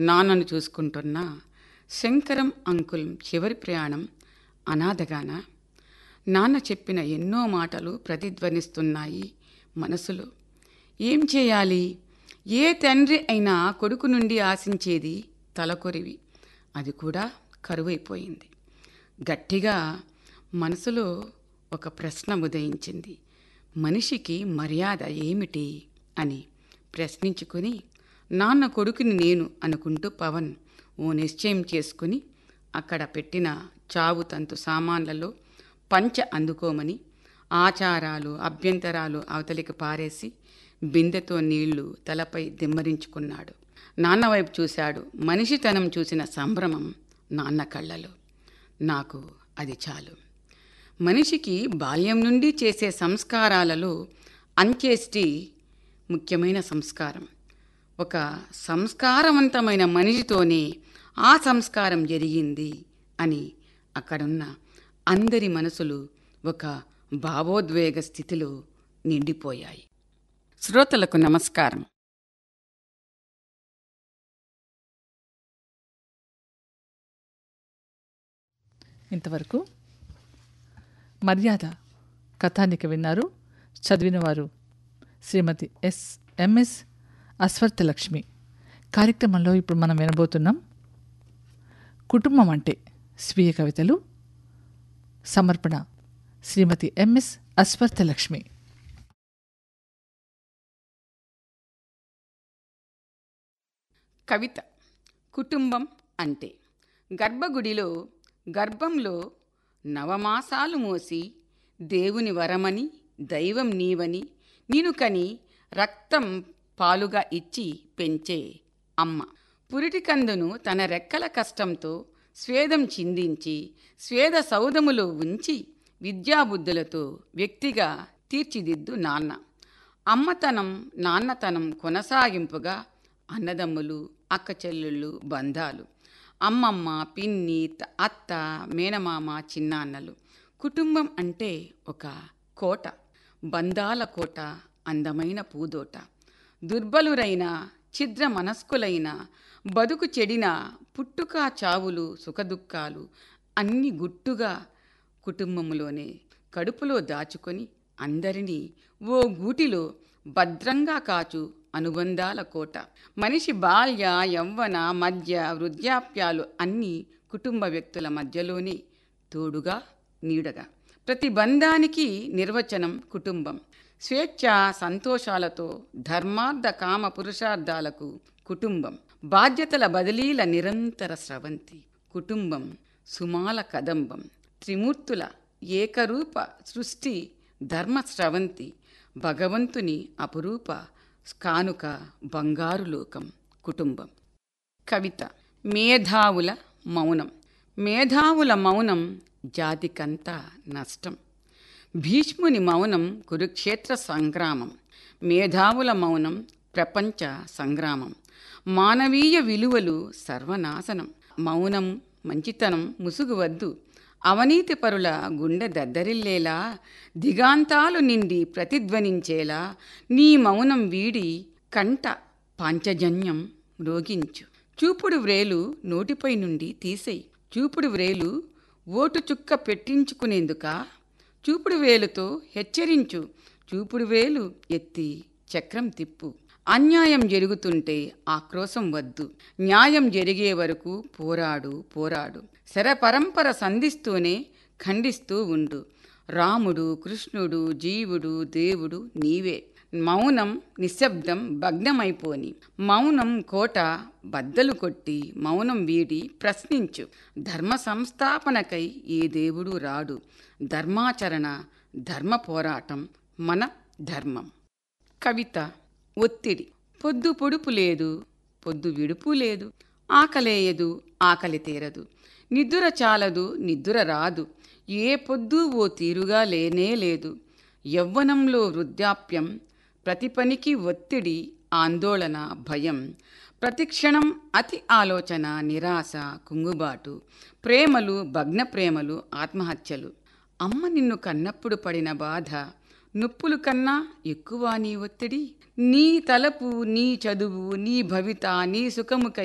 నాన్నను చూసుకుంటున్న శంకరం అంకుల్ చివరి ప్రయాణం అనాథగాన నాన్న చెప్పిన ఎన్నో మాటలు ప్రతిధ్వనిస్తున్నాయి మనసులో ఏం చేయాలి ఏ తండ్రి అయినా కొడుకు నుండి ఆశించేది తలకొరివి అది కూడా కరువైపోయింది గట్టిగా మనసులో ఒక ప్రశ్న ఉదయించింది మనిషికి మర్యాద ఏమిటి అని ప్రశ్నించుకుని నాన్న కొడుకుని నేను అనుకుంటూ పవన్ ఓ నిశ్చయం చేసుకుని అక్కడ పెట్టిన చావు తంతు సామాన్లలో పంచ అందుకోమని ఆచారాలు అభ్యంతరాలు అవతలికి పారేసి బిందెతో నీళ్లు తలపై దిమ్మరించుకున్నాడు నాన్న వైపు చూశాడు మనిషితనం చూసిన సంభ్రమం నాన్న కళ్ళలో నాకు అది చాలు మనిషికి బాల్యం నుండి చేసే సంస్కారాలలో అంత్యేష్టి ముఖ్యమైన సంస్కారం ఒక సంస్కారవంతమైన మనిషితోనే ఆ సంస్కారం జరిగింది అని అక్కడున్న అందరి మనసులు ఒక భావోద్వేగ స్థితిలో నిండిపోయాయి శ్రోతలకు నమస్కారం ఇంతవరకు మర్యాద కథానిక విన్నారు చదివినవారు శ్రీమతి ఎస్ ఎంఎస్ అశ్వర్త లక్ష్మి కార్యక్రమంలో ఇప్పుడు మనం వినబోతున్నాం కుటుంబం అంటే స్వీయ కవితలు సమర్పణ శ్రీమతి ఎంఎస్ అశ్వర్త లక్ష్మి కవిత కుటుంబం అంటే గర్భగుడిలో గర్భంలో నవమాసాలు మోసి దేవుని వరమని దైవం నీవని నిను కని రక్తం పాలుగా ఇచ్చి పెంచే అమ్మ పురిటికందును తన రెక్కల కష్టంతో స్వేదం చిందించి స్వేద సౌదములో ఉంచి విద్యాబుద్ధులతో వ్యక్తిగా తీర్చిదిద్దు నాన్న అమ్మతనం నాన్నతనం కొనసాగింపుగా అన్నదమ్ములు అక్క చెల్లెళ్ళు బంధాలు అమ్మమ్మ పిన్ని త- అత్త మేనమామ చిన్నాన్నలు కుటుంబం అంటే ఒక కోట బంధాల కోట అందమైన పూదోట దుర్బలురైన ఛిద్ర మనస్కులైన బతుకు చెడిన పుట్టుక చావులు సుఖదుఖాలు అన్ని గుట్టుగా కుటుంబములోనే కడుపులో దాచుకొని అందరినీ ఓ గూటిలో భద్రంగా కాచు అనుబంధాల కోట మనిషి బాల్య యవ్వన మధ్య వృద్ధాప్యాలు అన్నీ కుటుంబ వ్యక్తుల మధ్యలోనే తోడుగా నీడగా ప్రతి బంధానికి నిర్వచనం కుటుంబం స్వేచ్ఛ సంతోషాలతో ధర్మార్థ కామ పురుషార్థాలకు కుటుంబం బాధ్యతల బదిలీల నిరంతర స్రవంతి కుటుంబం సుమాల కదంబం త్రిమూర్తుల ఏకరూప సృష్టి ధర్మ స్రవంతి భగవంతుని అపురూప కానుక బంగారు లోకం కుటుంబం కవిత మేధావుల మౌనం మేధావుల మౌనం జాతికంతా నష్టం భీష్ముని మౌనం కురుక్షేత్ర సంగ్రామం మేధావుల మౌనం ప్రపంచ సంగ్రామం మానవీయ విలువలు సర్వనాశనం మౌనం మంచితనం ముసుగు వద్దు అవినీతి పరుల గుండె దద్దరిల్లేలా దిగాంతాలు నిండి ప్రతిధ్వనించేలా నీ మౌనం వీడి కంట పాంచజన్యం మ్రోగించు చూపుడు వ్రేలు నోటిపై నుండి తీసేయి చూపుడు వ్రేలు ఓటు చుక్క పెట్టించుకునేందుక చూపుడు వేలుతో హెచ్చరించు చూపుడు వేలు ఎత్తి చక్రం తిప్పు అన్యాయం జరుగుతుంటే ఆక్రోశం వద్దు న్యాయం జరిగే వరకు పోరాడు పోరాడు శరపరంపర సంధిస్తూనే ఖండిస్తూ ఉండు రాముడు కృష్ణుడు జీవుడు దేవుడు నీవే మౌనం నిశ్శబ్దం భగ్నమైపోని మౌనం కోట బద్దలు కొట్టి మౌనం వీడి ప్రశ్నించు ధర్మ సంస్థాపనకై ఏ దేవుడు రాడు ధర్మాచరణ ధర్మ పోరాటం మన ధర్మం కవిత ఒత్తిడి పొద్దు పొడుపు లేదు పొద్దు విడుపు లేదు ఆకలేయదు ఆకలి తీరదు నిద్ర చాలదు నిద్ర రాదు ఏ పొద్దు ఓ తీరుగా లేనే లేదు యవ్వనంలో వృద్ధాప్యం ప్రతి పనికి ఒత్తిడి ఆందోళన భయం ప్రతిక్షణం అతి ఆలోచన నిరాశ కుంగుబాటు ప్రేమలు భగ్న ప్రేమలు ఆత్మహత్యలు అమ్మ నిన్ను కన్నప్పుడు పడిన బాధ నొప్పులు కన్నా ఎక్కువ నీ ఒత్తిడి నీ తలపు నీ చదువు నీ భవిత నీ సుఖముకై